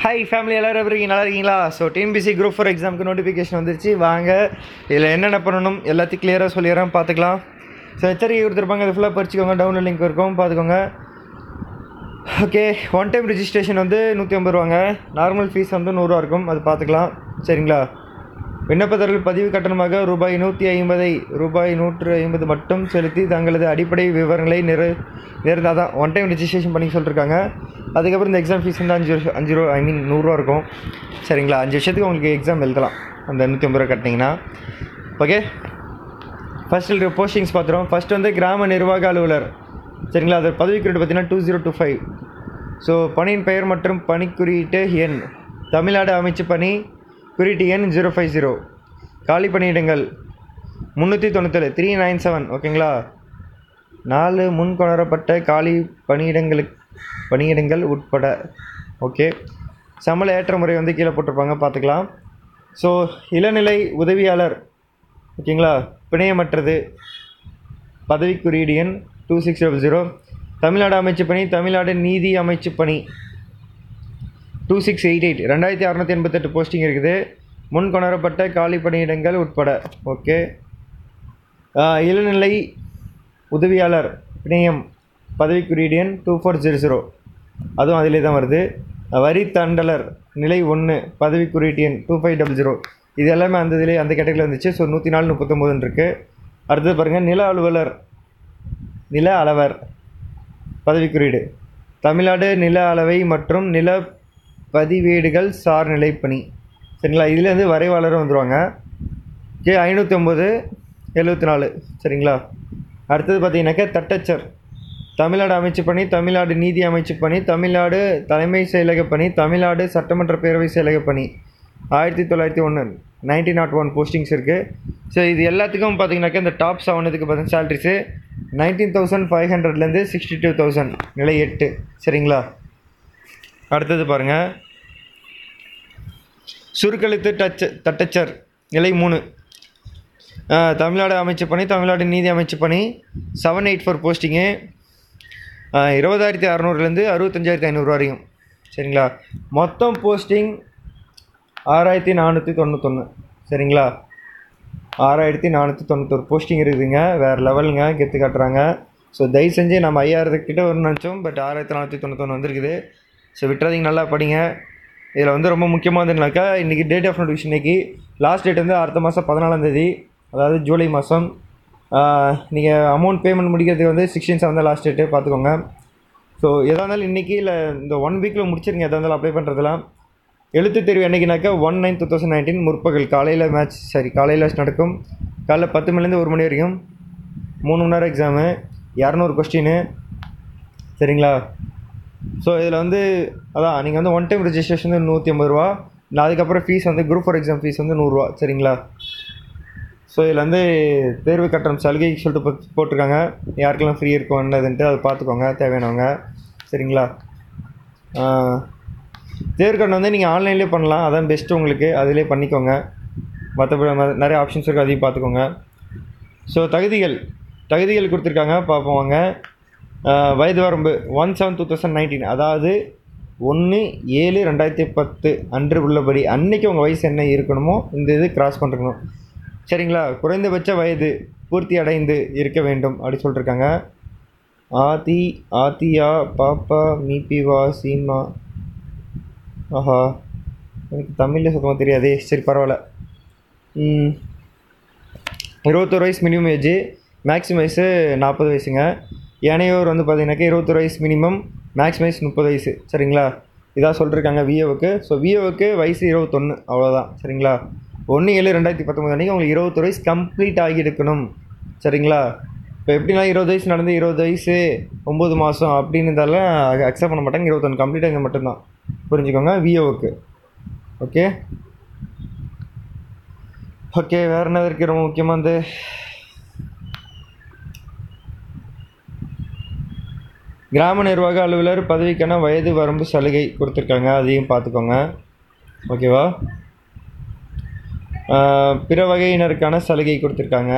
Hi family எல்லோரும் எப்படி இருக்கீங்க நல்லா இருக்கீங்களா ஸோ டிஎன்பிசி குரூப் ஃபோர் எக்ஸாமுக்கு நோட்டிஃபிகேஷன் வந்துருச்சு வாங்க இதில் என்னென்ன பண்ணணும் எல்லாத்தையும் கிளியராக சொல்லிடுறேன் பார்த்துக்கலாம் ஸோ எச்சரிக்கை கொடுத்துருப்பாங்க அது ஃபுல்லாக படிச்சுக்கோங்க டவுன்லோட் லிங்க் இருக்கும் பார்த்துக்கோங்க ஓகே ஒன் டைம் ரிஜிஸ்ட்ரேஷன் வந்து நூற்றி ஐம்பது ரூபாங்க நார்மல் ஃபீஸ் வந்து நூறுரூவா இருக்கும் அது பார்த்துக்கலாம் சரிங்களா விண்ணப்பதாரர்கள் பதிவு கட்டணமாக ரூபாய் நூற்றி ஐம்பதை ரூபாய் நூற்று ஐம்பது மட்டும் செலுத்தி தங்களது அடிப்படை விவரங்களை நிறு நேர்ந்தால் தான் ஒன் டைம் ரிஜிஸ்ட்ரேஷன் பண்ணி சொல்லியிருக்காங்க அதுக்கப்புறம் இந்த எக்ஸாம் ஃபீஸ் வந்து அஞ்சு வருஷம் அஞ்சு ரூபா ஐ மீன் நூறுரூவா இருக்கும் சரிங்களா அஞ்சு வருஷத்துக்கு உங்களுக்கு எக்ஸாம் எழுதலாம் அந்த நூற்றி ஐம்பது ரூபா கட்டினீங்கன்னா ஓகே ஃபஸ்ட்டு போஸ்டிங்ஸ் பார்த்துருவோம் ஃபஸ்ட் வந்து கிராம நிர்வாக அலுவலர் சரிங்களா அது பதவி குறியீடு பார்த்தீங்கன்னா two zero two five so பணியின் பெயர் மற்றும் பணிக்குறியீட்டு எண் தமிழ்நாடு அமைச்சு பணி குறியீட்டு எண் ஜீரோ ஃபைவ் ஜீரோ காலி பணியிடங்கள் முந்நூற்றி தொண்ணூத்தேழு த்ரீ நைன் செவன் ஓகேங்களா நாலு முன் கொணரப்பட்ட காலி பணியிடங்களுக்கு பணியிடங்கள் உட்பட ஓகே சம்பள ஏற்ற முறை வந்து கீழே போட்டிருப்பாங்க பார்த்துக்கலாம் ஸோ இளநிலை உதவியாளர் ஓகேங்களா பிணையமற்றது பதவி குறியீடு எண் two six double zero Tamil Nadu அமைச்சு பணி தமிழ்நாடு நீதி அமைச்சு பணி டூ சிக்ஸ் எயிட் எயிட் ரெண்டாயிரத்தி அறநூற்றி எண்பத்தெட்டு போஸ்டிங் இருக்குது முன் கொணரப்பட்ட காலி பணியிடங்கள் உட்பட ஓகே இளநிலை உதவியாளர் பிணையம் பதவி குறியீடு எண் டூ ஃபோர் ஜீரோ ஜீரோ அதுவும் அதிலே தான் வருது வரி தண்டலர் நிலை ஒன்று பதவி குறியீட்டு எண் டூ ஃபைவ் டபுள் ஜீரோ இது எல்லாமே அந்த இதிலே அந்த கேட்டகரியில் வந்துச்சு ஸோ நூற்றி நாலு முப்பத்தொம்போதுன்னு இருக்குது அடுத்தது பாருங்கள் நில அலுவலர் நில அளவர் பதவி குறியீடு தமிழ்நாடு நில அளவை மற்றும் நில பதிவேடுகள் சார் நிலைப்பணி சரிங்களா இதில் வந்து வரைவாளரும் வந்துடுவாங்க கே ஐநூற்றி ஒம்பது எழுபத்தி நாலு சரிங்களா அடுத்தது பார்த்தீங்கன்னாக்கா தட்டச்சர் தமிழ்நாடு அமைச்சு பணி தமிழ்நாடு நீதி அமைச்சு பணி தமிழ்நாடு தலைமை செயலக பணி தமிழ்நாடு சட்டமன்ற பேரவை செயலக பணி ஆயிரத்தி தொள்ளாயிரத்தி ஒன்று நைன்டீன் நாட் ஒன் போஸ்டிங்ஸ் இருக்குது ஸோ இது எல்லாத்துக்கும் பார்த்தீங்கன்னாக்கா இந்த டாப் செவன் இதுக்கு பார்த்தீங்கன்னா சேலரிஸு நைன்டீன் தௌசண்ட் ஃபைவ் ஹண்ட்ரட்லேருந்து சிக்ஸ்டி டூ தௌசண்ட் நிலை எட்டு சரிங்களா அடுத்தது பாருங்கள் சுருக்கெழுத்து டச் தட்டச்சர் நிலை மூணு தமிழ்நாடு அமைச்சு பணி தமிழ்நாடு நீதி அமைச்சு பணி செவன் எயிட் ஃபோர் போஸ்டிங்கு இருபதாயிரத்தி அறநூறுலேருந்து அறுபத்தஞ்சாயிரத்தி ஐநூறுரூவா வரையும் சரிங்களா மொத்தம் போஸ்டிங் ஆறாயிரத்தி நானூற்றி தொண்ணூத்தொன்று சரிங்களா ஆறாயிரத்தி நானூற்றி தொண்ணூத்தொரு போஸ்டிங் இருக்குதுங்க வேறு லெவலுங்க கெத்து காட்டுறாங்க ஸோ தயவு செஞ்சு நம்ம ஐயாயிரத்துக்கிட்ட வரும்னு நினச்சோம் பட் ஆறாயிரத்தி நானூற்றி தொண்ணூத்தொன்று வந்திருக்குது ஸோ விட்டுறதிங்க நல்லா படிங்க இதில் வந்து ரொம்ப முக்கியமாக வந்துனாக்கா இன்றைக்கி டேட் ஆஃப் நோட்டிஃபிகேஷன் இன்றைக்கி லாஸ்ட் டேட் வந்து அடுத்த மாதம் பதினாலாந்தேதி அதாவது ஜூலை மாதம் நீங்கள் அமௌண்ட் பேமெண்ட் முடிக்கிறதுக்கு வந்து சிக்ஸ்டீன் செவன் தான் லாஸ்ட் டேட்டு பார்த்துக்கோங்க ஸோ எதாக இருந்தாலும் இன்றைக்கி இல்லை இந்த ஒன் வீக்கில் முடிச்சிருங்க எதாக இருந்தாலும் அப்ளை பண்ணுறதுலாம் எழுத்து தேர்வு என்றைக்குனாக்கா one nine two thousand nineteen முற்பகல் காலையில் மேட்ச் சரி காலையில் நடக்கும் காலைல பத்து மணிலேருந்து ஒரு மணி வரைக்கும் மூணு மணி நேரம் எக்ஸாமு இரநூறு கொஸ்டின்னு சரிங்களா ஸோ இதில் வந்து அதான் நீங்கள் வந்து ஒன் டைம் ரிஜிஸ்ட்ரேஷன் வந்து நூற்றி ஐம்பது ரூபா நான் அதுக்கப்புறம் ஃபீஸ் வந்து குரூப் ஃபோர் எக்ஸாம் ஃபீஸ் வந்து நூறுரூவா சரிங்களா ஸோ இதில் வந்து தேர்வு கட்டணம் சலுகை சொல்லிட்டு போட் போட்டிருக்காங்க யாருக்கெல்லாம் ஃப்ரீ இருக்கும் என்னதுன்ட்டு அதை பார்த்துக்கோங்க தேவையானவங்க சரிங்களா தேர்வு கட்டணம் வந்து நீங்கள் ஆன்லைன்லேயே பண்ணலாம் அதான் பெஸ்ட்டு உங்களுக்கு அதிலே பண்ணிக்கோங்க மற்றபடி நிறைய ஆப்ஷன்ஸ் இருக்குது அதையும் பார்த்துக்கோங்க ஸோ தகுதிகள் தகுதிகள் கொடுத்துருக்காங்க பார்ப்போம் வாங்க வயது வரம்பு one seven two thousand nineteen அதாவது ஒன்று ஏழு ரெண்டாயிரத்தி பத்து அன்று உள்ளபடி அன்னைக்கு உங்கள் வயசு என்ன இருக்கணுமோ இந்த இது கிராஸ் பண்ணிருக்கணும் சரிங்களா குறைந்தபட்ச வயது பூர்த்தி அடைந்து இருக்க வேண்டும் அப்படி சொல்லிட்டுருக்காங்க ஆதி ஆத்தியா பாப்பா மீபிவா சீமா ஆஹா எனக்கு தமிழில் சுத்தமாக தெரியாதே சரி பரவாயில்ல இருபத்தொரு வயசு மினிமம் ஏஜ் மேக்ஸிமம் வயசு நாற்பது வயசுங்க ஏனையோர் வந்து பார்த்தீங்கன்னாக்கா இருபத்தொரு வயசு மினிமம் மேக்ஸிமம் வயசு முப்பது வயசு சரிங்களா இதாக சொல்லிருக்காங்க விஏவுக்கு ஸோ விஏவுக்கு வயசு இருபத்தொன்று அவ்வளோதான் சரிங்களா ஒன்று ஏழு ரெண்டாயிரத்தி பத்தொம்பது அன்றைக்கி உங்களுக்கு இருபத்தொரு வயசு கம்ப்ளீட் ஆகி எடுக்கணும் சரிங்களா இப்போ எப்படின்னா இருபது வயசு நடந்து இருபது வயசு ஒம்பது மாதம் அப்படின்னு இருந்தாலும் அக்செப்ட் பண்ண மாட்டாங்க இருபத்தொன்று கம்ப்ளீட் ஆகி மட்டும்தான் புரிஞ்சுக்கோங்க விஓவுக்கு ஓகே ஓகே வேறு என்ன இருக்குது ரொம்ப முக்கியமாக வந்து கிராம நிர்வாக அலுவலர் பதவிக்கான வயது வரம்பு சலுகை கொடுத்துருக்காங்க அதையும் பார்த்துக்கோங்க ஓகேவா பிற வகையினருக்கான சலுகை கொடுத்துருக்காங்க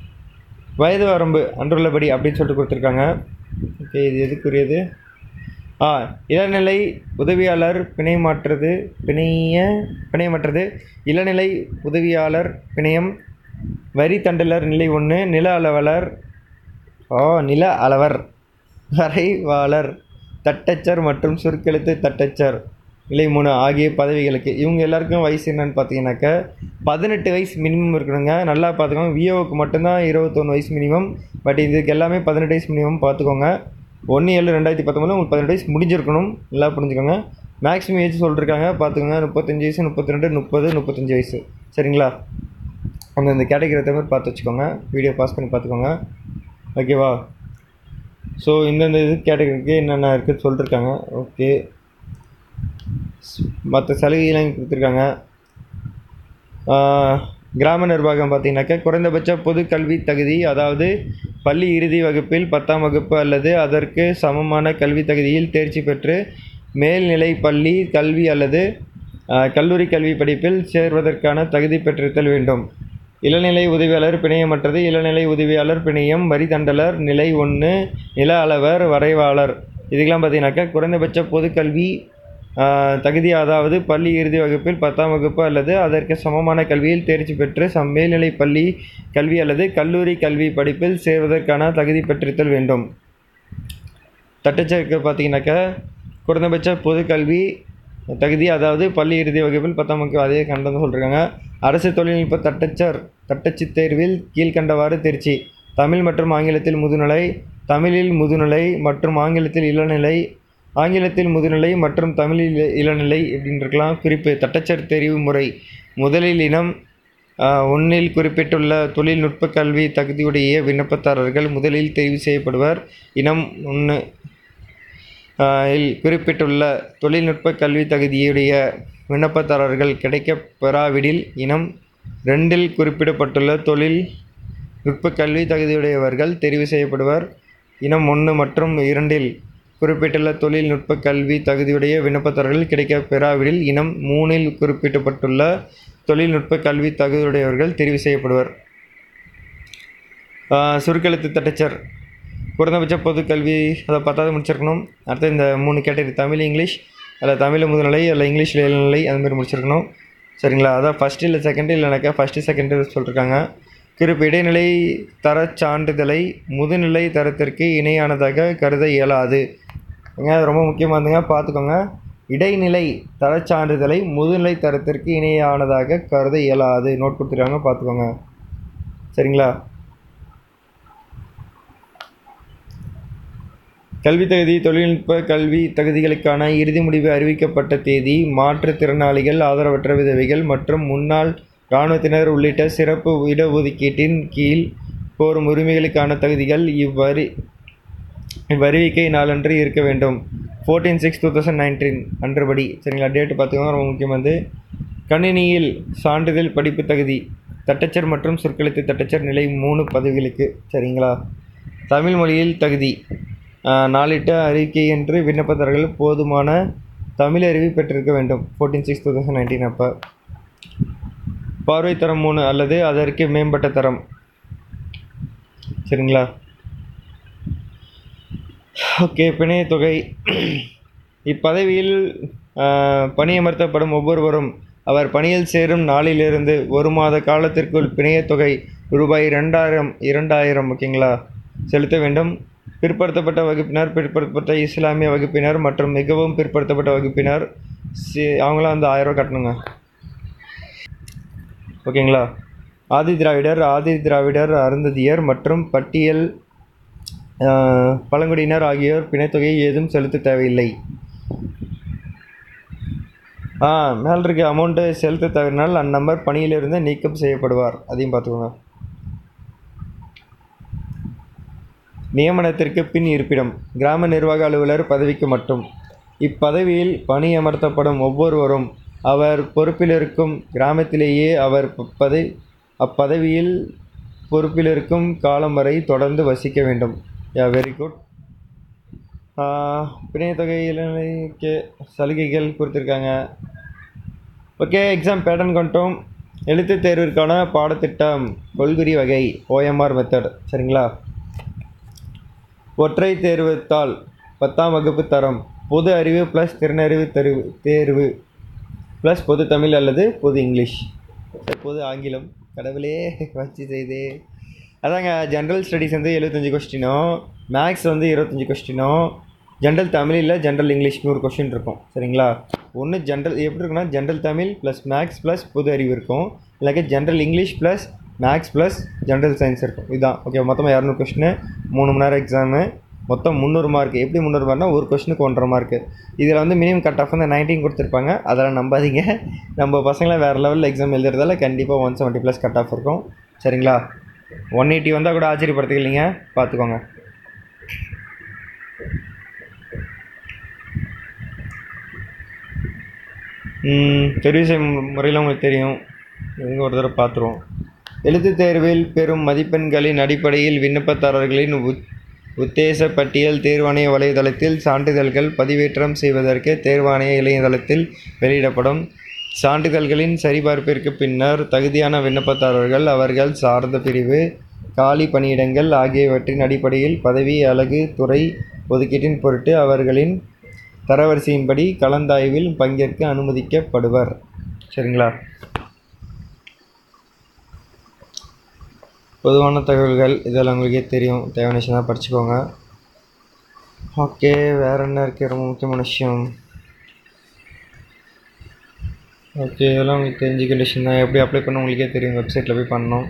வயது வரம்பு அன்றுள்ளபடி அப்படின்னு சொல்லிட்டு கொடுத்துருக்காங்க ஓகே இது எதுக்குரியது ஆ இளநிலை உதவியாளர் பிணையமாற்றது பிணைய பிணையமற்றது இளநிலை உதவியாளர் பிணையம் வரி தண்டலர் நிலை ஒன்று நில அளவலர் ஓ நில அளவர் வரைவாளர் தட்டச்சர் மற்றும் சுருக்கெழுத்து தட்டச்சர் நிலை மூணு ஆகிய பதவிகளுக்கு இவங்க எல்லாருக்கும் வயசு என்னன்னு பார்த்தீங்கன்னாக்க பதினெட்டு வயசு மினிமம் இருக்கணுங்க நல்லா பார்த்துக்கோங்க விஓவுக்கு மட்டும்தான் இருபத்தொன்று வயசு மினிமம் பட் இதுக்கு எல்லாமே பதினெட்டு வயசு மினிமம் பார்த்துக்கோங்க ஒன்று ஏழு ரெண்டாயிரத்தி பத்தொம்பது உங்களுக்கு பதினெட்டு வயசு முடிஞ்சிருக்கணும் நல்லா புரிஞ்சுக்கோங்க மேக்ஸிமம் ஏஜ் சொல்லிருக்காங்க பார்த்துக்கோங்க முப்பத்தஞ்சு வயசு முப்பத்தி ரெண்டு முப்பது முப்பத்தஞ்சு வயசு சரிங்களா அந்த இந்த கேட்டகரி ஏற்ற மாதிரி பார்த்து வச்சுக்கோங்க வீடியோ பாஸ் பண்ணி பார்த்துக்கோங்க ஓகேவா ஸோ இந்தந்த இது கேட்டகரிக்கு என்னென்ன இருக்குது சொல்லிருக்காங்க ஓகே மற்ற சலுகைலாம் இங்க கொடுத்துருக்காங்க ஆஹ், கிராம நிர்வாகம் பார்த்தீங்கன்னாக்கா குறைந்தபட்ச பொது கல்வி தகுதி அதாவது பள்ளி இறுதி வகுப்பில் பத்தாம் வகுப்பு அல்லது அதற்கு சமமான கல்வி தகுதியில் தேர்ச்சி பெற்று மேல்நிலை பள்ளி கல்வி அல்லது ஆஹ், கல்லூரி கல்வி படிப்பில் சேர்வதற்கான தகுதி பெற்றிருத்தல் வேண்டும் இளநிலை உதவியாளர் பிணையமற்றது இளநிலை உதவியாளர் பிணையம் வரி தண்டலர் நிலை ஒன்று நில அளவர் வரைவாளர் இதுக்கெல்லாம் பார்த்தீங்கன்னாக்கா குறைந்தபட்ச பொதுக்கல்வி ஆஹ், தகுதி அதாவது பள்ளி இறுதி வகுப்பில் பத்தாம் வகுப்பு அல்லது அதற்கு சமமான கல்வியில் தேர்ச்சி பெற்று சம் மேல்நிலை பள்ளி கல்வி அல்லது கல்லூரி கல்வி படிப்பில் சேர்வதற்கான தகுதி பெற்றிருத்தல் வேண்டும் தட்டச்சருக்கு பார்த்தீங்கன்னாக்கா குறைந்தபட்ச பொதுக்கல்வி தகுதி அதாவது பள்ளி இறுதி வகுப்பில் பத்தாம் வகுப்பு அதே கண்டனம் சொல்லியிருக்காங்க அரசு தொழில்நுட்ப தட்டச்சர் தட்டச்சு தேர்வில் கீழ்கண்டவாறு தேர்ச்சி தமிழ் மற்றும் ஆங்கிலத்தில் முதுநிலை தமிழில் முதுநிலை மற்றும் ஆங்கிலத்தில் இளநிலை ஆங்கிலத்தில் முதுநிலை மற்றும் தமிழில் இள- இளநிலை இப்படின்னு இருக்கலாம் குறிப்பு தட்டச்சர் தெரிவு முறை முதலில் இனம் ஆஹ், ஒன்றில் குறிப்பிட்டுள்ள தொழில்நுட்ப கல்வி தகுதியுடைய விண்ணப்பதாரர்கள் முதலில் தெரிவு செய்யப்படுவர் இனம் ஒன்று இல் குறிப்பிட்டுள்ள தொழில்நுட்ப கல்வி தகுதியுடைய விண்ணப்பதாரர்கள் கிடைக்கப் பெறாவிடில் இனம் ரெண்டில் குறிப்பிடப்பட்டுள்ள தொழில் நுட்ப கல்வி தகுதியுடையவர்கள் தெரிவு செய்யப்படுவர் இனம் ஒன்று மற்றும் இரண்டில் குறிப்பிட்டுள்ள தொழில்நுட்ப கல்வி தகுதியுடைய விண்ணப்பதாரர்கள் கிடைக்கப் பெறாவிடில் இனம் மூணில் குறிப்பிடப்பட்டுள்ள தொழில்நுட்ப கல்வி தகுதியுடையவர்கள் தெரிவு செய்யப்படுவர் ஆஹ் சுருக்கெழுத்து தட்டச்சர் குறைந்தபட்ச பொதுக்கல்வி அதை பத்தாவது முடிச்சிருக்கணும் அடுத்து இந்த மூணு கேட்டகரி தமிழ் இங்கிலீஷ் அதில் தமிழ் முதுநிலை அதில் இங்கிலீஷில் இளநிலை அந்த மாதிரி முடிச்சிருக்கணும் சரிங்களா அதான் ஃபஸ்ட்டு இல்லை செகண்டு இல்லைனாக்கா ஃபஸ்ட்டு செகண்டு சொல்லியிருக்காங்க குறிப்பு இடைநிலை தரச் சான்றிதழை முதுநிலை தரத்திற்கு இணையானதாக கருத இயலாது ஏங்க அது ரொம்ப முக்கியமானதுங்க பார்த்துக்கோங்க இடைநிலை தரச் சான்றிதழை முதுநிலை தரத்திற்கு இணையானதாக கருத இயலாது நோட் கொடுத்துருக்காங்க பார்த்துக்கோங்க சரிங்களா கல்வி தகுதி தொழில்நுட்ப கல்வி தகுதிகளுக்கான இறுதி முடிவு அறிவிக்கப்பட்ட தேதி மாற்றுத்திறனாளிகள் ஆதரவற்ற விதவைகள் மற்றும் முன்னாள் இராணுவத்தினர் உள்ளிட்ட சிறப்பு இடஒதுக்கீட்டின் கீழ் கோரும் உரிமைகளுக்கான தகுதிகள் இவ்வரி இவ்வறிவிக்கை நாளன்று இருக்க வேண்டும் fourteen six two thousand nineteen அன்றுபடி சரிங்களா டேட்டு பார்த்துக்கோங்க ரொம்ப முக்கியமானது கணினியில் சான்றிதழ் படிப்பு தகுதி தட்டச்சர் மற்றும் சொற்கெழுத்து தட்டச்சர் நிலை மூணு பதவிகளுக்கு சரிங்களா தமிழ் மொழியில் தகுதி ஆஹ், நாளிட்ட அறிக்கை என்று விண்ணப்பதாரர்கள் போதுமான தமிழ் அறிவு பெற்றிருக்க வேண்டும் fourteen six two thousand nineteen அப்போ பார்வை தரம் மூணு அல்லது அதற்கு மேம்பட்ட தரம் சரிங்களா ஓகே பிணையத் தொகை இப்பதவியில் ஆஹ், பணியமர்த்தப்படும் ஒவ்வொருவரும் அவர் பணியில் சேரும் நாளிலிருந்து ஒரு மாத காலத்திற்குள் பிணையத் தொகை ரூபாய் ரெண்டாயிரம் இரண்டாயிரம் ஓகேங்களா செலுத்த வேண்டும் பிற்படுத்தப்பட்ட வகுப்பினர் பிற்படுத்தப்பட்ட இஸ்லாமிய வகுப்பினர் மற்றும் மிகவும் பிற்படுத்தப்பட்ட வகுப்பினர் சி- அவங்களாம் வந்து ஆயிரம் ரூபாய் கட்டணுங்க ஓகேங்களா ஆதி திராவிடர் ஆதி திராவிடர் அருந்ததியர் மற்றும் பட்டியல் ஆஹ், பழங்குடியினர் ஆகியோர் பிணைத்தொகை ஏதும் செலுத்த தேவையில்லை ஆ மேல் இருக்க அமௌண்ட்டு செலுத்த தவறினால் அந்நம்பர் பணியிலிருந்து நீக்கம் செய்யப்படுவார் அதையும் பார்த்துக்கோங்க நியமனத்திற்கு பின் இருப்பிடம் கிராம நிர்வாக அலுவலர் பதவிக்கு மட்டும் இப்பதவியில் பணியமர்த்தப்படும் ஒவ்வொருவரும் அவர் பொறுப்பிலிருக்கும் கிராமத்திலேயே அவர் ப- பதவி அப்பதவியில் பொறுப்பிலிருக்கும் காலம் வரை தொடர்ந்து வசிக்க வேண்டும் யா வெரி குட் பிணையத்தொகை இளநிலைக்கு சலுகைகள் கொடுத்துருக்காங்க ஓகே எக்ஸாம் பேட்டர்ன் கொண்டோம் எழுத்துத் தேர்விற்கான பாடத்திட்டம் கொள்குறி வகை ஓஎம்ஆர் மெத்தட் சரிங்களா ஒற்றை தேர்வுத்தாள் பத்தாம் வகுப்பு தரம் பொது அறிவு ப்ளஸ் திறனறிவு தெரிவு தேர்வு ப்ளஸ் பொது தமிழ் அல்லது பொது இங்கிலீஷ் பொது ஆங்கிலம் கடவுளே வச்சு செய்தே அதாங்க ஜென்ரல் ஸ்டடீஸ் வந்து எழுபத்தஞ்சி கொஸ்டினும் மேக்ஸ் வந்து இருபத்தஞ்சி கொஸ்டினும் ஜென்ரல் தமிழில் ஜென்ரல் இங்கிலீஷ் நூறு கொஸ்டின் இருக்கும் சரிங்களா ஒன்று ஜென்ரல் எப்படி இருக்குன்னா general Tamil plus maths plus பொது அறிவு இருக்கும் இல்லாட்டி general English plus maths plus general science இருக்கும் இதுதான் ஓகே மொத்தமாக இரநூறு கொஸ்டின் மூணு மணி நேரம் எக்ஸாமு மொத்தம் முந்நூறு மார்க் எப்படி முந்நூறு மார்க்னா ஒரு கொஸ்டினுக்கு ஒன்றரை மார்க்கு இதில் வந்து மினிமம் கட் ஆஃப் வந்து நைன்டீன் கொடுத்துருப்பாங்க அதெல்லாம் நம்பாதீங்க நம்ம பசங்களாம் வேறு லெவலில் எக்ஸாம் எழுதுறதால கண்டிப்பாக one seventy plus cut off இருக்கும் சரிங்களா ஒன் எயிட்டி வந்தால் கூட ஆச்சரியப்படுத்திக்கலைங்க பார்த்துக்கோங்க தெரிவு செய்யும் முறையில் உங்களுக்கு தெரியும் எங்கே ஒரு தடவை பார்த்துருவோம் எழுத்துத் தேர்வில் பெறும் மதிப்பெண்களின் அடிப்படையில் விண்ணப்பதாரர்களின் உத் உத்தேச பட்டியல் தேர்வாணைய வலைதளத்தில் சான்றிதழ்கள் பதிவேற்றம் செய்வதற்கு தேர்வாணைய இணையதளத்தில் வெளியிடப்படும் சான்றிதழ்களின் சரிபார்ப்பிற்கு பின்னர் தகுதியான விண்ணப்பதாரர்கள் அவர்கள் சார்ந்த பிரிவு காலி பணியிடங்கள் ஆகியவற்றின் அடிப்படையில் பதவி அலகு துறை ஒதுக்கீட்டின் பொருட்டு அவர்களின் தரவரிசையின்படி கலந்தாய்வில் பங்கேற்க அனுமதிக்கப்படுவர் சரிங்களா பொதுவான தகவல்கள் இதெல்லாம் உங்களுக்கே தெரியும் தேவையான விஷயம் தான் படிச்சுக்கோங்க ஓகே வேறு என்ன இருக்குது ரொம்ப முக்கியமான விஷயம் ஓகே இதெல்லாம் உங்களுக்கு தெரிஞ்சுக்க விஷயம் தான் எப்படி அப்ளை பண்ண உங்களுக்கே தெரியும் வெப்சைட்டில் போய் பண்ணணும்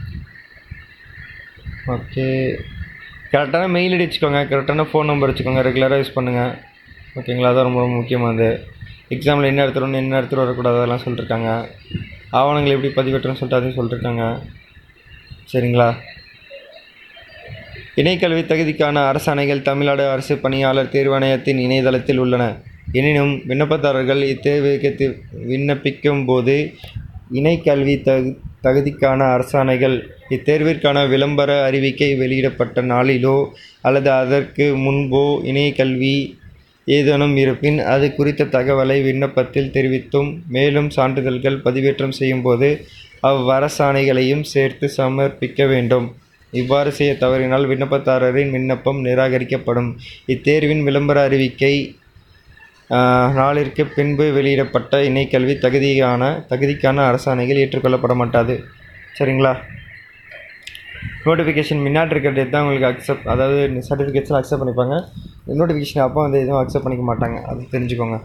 ஓகே கரெக்டான மெயில் ஐடி வச்சுக்கோங்க கரெக்டான ஃபோன் நம்பர் வச்சுக்கோங்க ரெகுலராக யூஸ் பண்ணுங்கள் ஓகேங்களா அதான் ரொம்ப ரொம்ப முக்கியமானது எக்ஸாமில் என்ன எடுத்துடணும் என்ன எடுத்துகிட்டு வரக்கூடாது அதெல்லாம் சொல்லியிருக்காங்க ஆவணங்கள் எப்படி பதிவேற்றணும்னு சொல்லிட்டு அதையும் சொல்லியிருக்காங்க சரிங்களா இணைக்கல்வி தகுதிக்கான அரசாணைகள் தமிழ்நாடு அரசு பணியாளர் தேர்வாணையத்தின் இணையதளத்தில் உள்ளன எனினும் விண்ணப்பதாரர்கள் இத்தேர்வுக்கு தி- விண்ணப்பிக்கும் போது இணைக்கல்வி தகு தகுதிக்கான அரசாணைகள் இத்தேர்விற்கான விளம்பர அறிவிக்கை வெளியிடப்பட்ட நாளிலோ அல்லது அதற்கு முன்போ இணையக்கல்வி ஏதேனும் இருப்பின் அது குறித்த தகவலை விண்ணப்பத்தில் தெரிவித்தும் மேலும் சான்றிதழ்கள் பதிவேற்றம் செய்யும்போது அவ்வரசாணைகளையும் சேர்த்து சமர்ப்பிக்க வேண்டும் இவ்வாறு செய்ய தவறினால் விண்ணப்பதாரரின் விண்ணப்பம் நிராகரிக்கப்படும் இத்தேர்வின் விளம்பர அறிவிக்கை ஆஹ், நாளிற்கு பின்பு வெளியிடப்பட்ட இணைக்கல்வி தகுதியான தகுதிக்கான அரசாணைகள் ஏற்றுக்கொள்ளப்பட மாட்டாது சரிங்களா நோட்டிஃபிகேஷன் முன்னாடி இருக்கிற டேட் தான் உங்களுக்கு அக்செப்ட் அதாவது சர்டிஃபிகேட்ஸ்லாம் அக்செப்ட் பண்ணிப்பாங்க நோட்டிஃபிகேஷன் அப்போ வந்து எதுவும் அக்செப்ட் பண்ணிக்க மாட்டாங்க அது தெரிஞ்சுக்கோங்க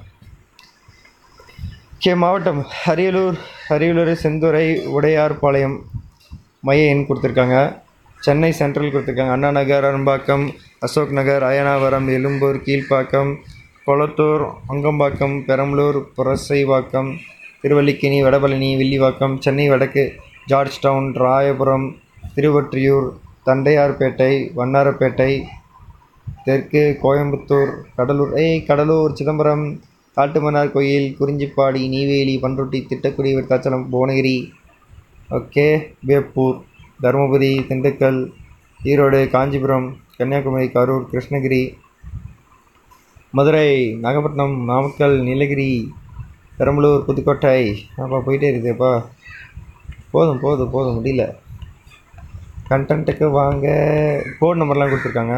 கே மாவட்டம் அரியலூர் அரியலூர் செந்துறை உடையார்பாளையம் மைய எண் கொடுத்துருக்காங்க சென்னை சென்ட்ரல் கொடுத்துருக்காங்க அண்ணா நகர் அரும்பாக்கம் அசோக் நகர் அயனாவரம் எழும்பூர் கீழ்ப்பாக்கம் கொளத்தூர் அங்கம்பாக்கம் பெரம்பலூர் புரசைவாக்கம் திருவல்லிக்கேணி வடபழனி வில்லிவாக்கம் சென்னை வடக்கு ஜார்ஜ் டவுன் ராயபுரம் திருவொற்றியூர் தண்டையார்பேட்டை வண்ணாரப்பேட்டை தெற்கு கோயம்புத்தூர் கடலூர் ஏய் கடலூர் சிதம்பரம் காட்டுமன்னார் கோயில் குறிஞ்சிப்பாடி நெய்வேலி பண்ருட்டி திட்டக்குடி விருத்தாச்சலம் புவனகிரி ஓகே வேப்பூர் தருமபுரி திண்டுக்கல் ஈரோடு காஞ்சிபுரம் கன்னியாகுமரி கரூர் கிருஷ்ணகிரி மதுரை நாகப்பட்டினம் நாமக்கல் நீலகிரி பெரம்பலூர் புதுக்கோட்டை அப்பா போயிட்டே இருக்குதுப்பா போதும் போதும் போதும் முடியல கண்டென்ட்டுக்கு வாங்க கோட் நம்பர்லாம் கொடுத்துருக்காங்க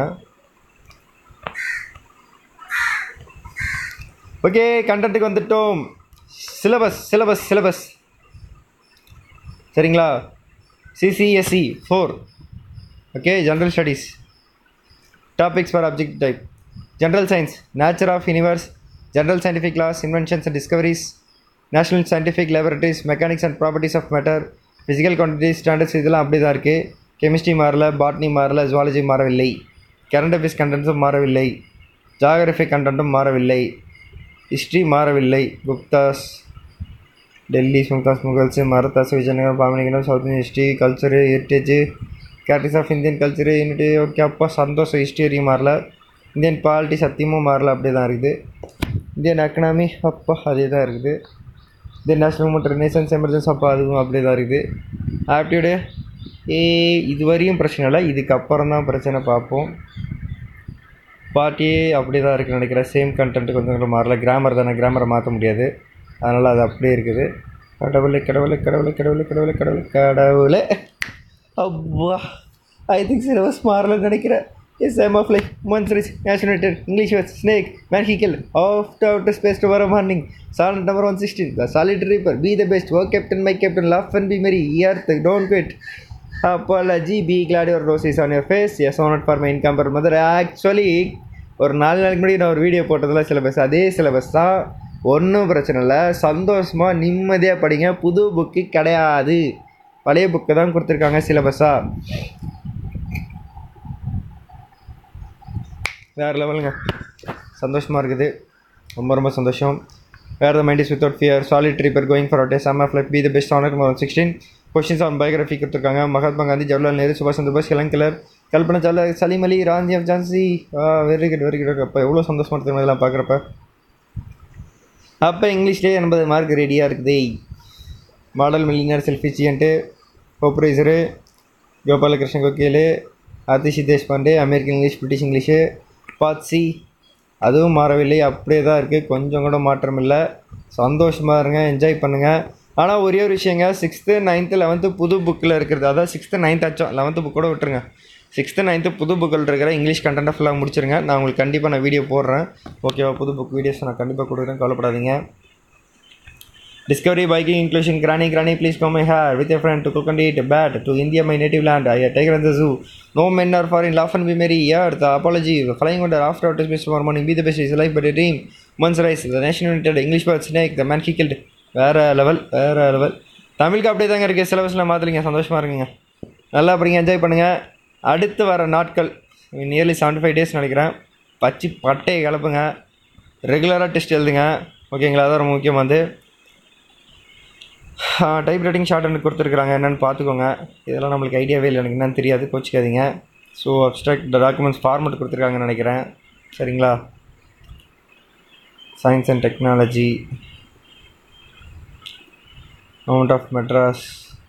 ஓகே கண்டென்ட்டுக்கு வந்துட்டோம் சிலபஸ் சிலபஸ் சிலபஸ் சரிங்களா CCSC four okay general studies topics for object type general science nature of universe general scientific laws inventions and discoveries national scientific laboratories mechanics and properties of matter physical quantities standards இதெல்லாம் அப்படி தான் இருக்குது chemistry மாறல botany மாறல zoology மாறவில்லை current affairs கண்டென்ட்ஸும் மாறவில்லை geography கண்டென்ட்டும் மாறவில்லை history மாறவில்லை குப்தாஸ் டெல்லி சுல்தாஸ் முகல்ஸ் மரத்தாஸ் விஜயநகரம் பாமணிகரம் south Indian history culture heritage characters of Indian culture unity okay அப்பா சந்தோஷம் ஹிஸ்ட்ரி வரையும் மாறல இந்தியன் பாலிட்டி சத்தியமும் மாறல அப்படியே தான் இருக்குது இந்தியன் எக்கனாமி அப்பா அதே தான் இருக்குது Indian national movement renaissance emergency அப்பா அதுவும் அப்படியே தான் இருக்குது ஆப்டியூடு ஏ இது வரையும் பிரச்சனை இல்லை இதுக்கப்புறம் தான் பிரச்சனை பார்ப்போம் பார்ட்டியே அப்படி தான் இருக்குன்னு நினைக்கிறேன் சேம் கண்டென்ட் கொஞ்சம் கொஞ்சம் மாறல கிராமர் தானே கிராமரை மாற்ற முடியாது அதனால் அது அப்படியே இருக்குது கடவுளே கடவுளே கடவுளே கடவுளே கடவுளே கடவுளே கடவுளே அப்பா ஐ திங்க் சிலபஸ் மாறலன்னு நினைக்கிறேன் Yes, I'm of life. Monsters, nationality, English words, snake, man he killed. Off to outer space tomorrow morning. Silent number 116. The solid reaper. Be the best. Work captain, my captain. Laugh and be merry. Earth, don't quit. Apology. Be glad your rose is on your face. Yes, honored for my incomparable mother. Actually, ஒரு நாலு நாளைக்கு முன்னாடி நான் ஒரு video போட்டதில் syllabus அதே syllabus தான் ஒன்றும் பிரச்சனை இல்லை சந்தோஷமாக நிம்மதியாக படிங்க புது புக்கு கிடையாது பழைய புக்கு தான் கொடுத்துருக்காங்க சிலபஸாக வேறு லெவலுங்க சந்தோஷமாக இருக்குது ரொம்ப ரொம்ப சந்தோஷம் வேறு the mind is without fear solid tripper going for day sum of life be the best honour one sixteen questions on biography கொடுத்துருக்காங்க மகாத்மா காந்தி ஜவஹர்லால் நேரு சுபாஷ் Chandra Bose Helen Keller Kalpana Chawla Salim Ali Rani of Jhansi very good very good அப்போ எவ்வளோ சந்தோஷமாக இருக்குது இதெல்லாம் பார்க்குறப்ப அப்போ இங்கிலீஷ்லேயே எண்பது மார்க் ரெடியாக இருக்குது மாடல் மில்லியனர் செல்ஃபி ஜியன்ட்டு கோப்ரைசரு Gopalakrishnan Gokhale Atishi Deshpande American English British English பாட்சி அதுவும் மாறவில்லை அப்படியே தான் இருக்குது கொஞ்சம் கூட மாற்றம் இல்லை சந்தோஷமாக இருங்க என்ஜாய் பண்ணுங்கள் ஆனால் ஒரே ஒரு விஷயங்க சிக்ஸ்த்து நைன்த்து லெவன்த்து புது புக்கில் இருக்கிறது அதான் சிக்ஸ்த்து நைன்த் ஆச்சும் லெவன்த்து புக்கோட விட்டுருங்க சிக்ஸ்த்து நைன்த்து புது புக்கில் இருக்கிற இங்கிலீஷ் கண்டென்ட்டை ஃபுல்லாக முடிச்சிருங்க நான் உங்களுக்கு கண்டிப்பாக நான் வீடியோ போடுறேன் ஓகேவா புது புக் வீடியோஸ் நான் கண்டிப்பாக கொடுக்குறேன் கவலைப்படாதீங்க Discovery biking inclusion granny granny please come my hair with your friend to cook and eat bat to India my native land I have taken in the zoo no men are foreign laugh and be merry earth apology flying under after outer space tomorrow morning be the best is life but a dream once rise the nation united English bird snake the man he killed வேற level வேற level தமிழுக்கு அப்படியே தாங்க இருக்குது சிலபஸில் மாற்றலிங்க சந்தோஷமாக இருக்குங்க நல்லா படிங்க என்ஜாய் பண்ணுங்கள் அடுத்து வர நாட்கள் நியர்லி செவன்ட்டி ஃபைவ் டேஸ் நினைக்கிறேன் பச்சி பட்டையை கிளப்புங்க ரெகுலராக டெஸ்ட் எழுதுங்க ஓகேங்களா அதான் ரொம்ப முக்கியம் வந்து டைப் ரைட்டிங் ஷார்ட் எனக்கு கொடுத்துருக்குறாங்க என்னென்னு பார்த்துக்கோங்க இதெல்லாம் நம்மளுக்கு ஐடியாவே இல்லை எனக்கு என்னன்னு தெரியாது கோச்சிக்காதீங்க ஸோ அப்ட்ராக்ட் டாக்குமெண்ட்ஸ் ஃபார்மெட் கொடுத்துருக்காங்கன்னு நினைக்கிறேன் சரிங்களா science and technology government of Madras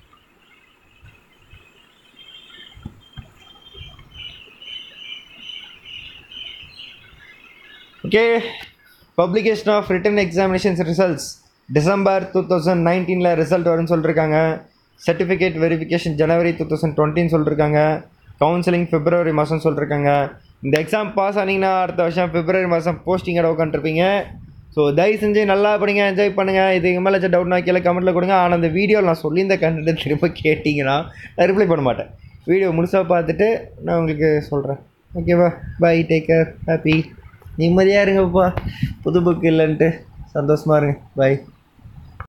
okay publication of written examinations results December two thousand நைன்டீனில் ரிசல்ட் வரும்னு சொல்லியிருக்காங்க certificate verification January two thousand டுவெண்ட்டின்னு சொல்லியிருக்காங்க கவுன்சிலிங் பிப்ரவரி மாதம் சொல்லியிருக்காங்க இந்த எக்ஸாம் பாஸ் ஆனீங்கன்னா அடுத்த வருஷம் பிப்ரவரி மாதம் போஸ்டிங்கோட உட்காந்துருப்பீங்க ஸோ தயவு செஞ்சு நல்லா படிங்க என்ஜாய் பண்ணுங்கள் இதுக்கு மேலே டவுட்னா கீழே கமெண்ட்டில் கொடுங்க ஆனால் அந்த வீடியோவில் நான் சொல்லியிருந்த கண்டென்ட் திரும்ப கேட்டிங்கன்னா நான் ரிப்ளை பண்ண மாட்டேன் வீடியோ முழுசாக பார்த்துட்டு நான் உங்களுக்கு சொல்கிறேன் ஓகேவா பை டேக் கேர் ஹாப்பி நிம்மதியாக இருங்கப்பா புது புக் இல்லைன்ட்டு சந்தோஷமாக இருங்க பை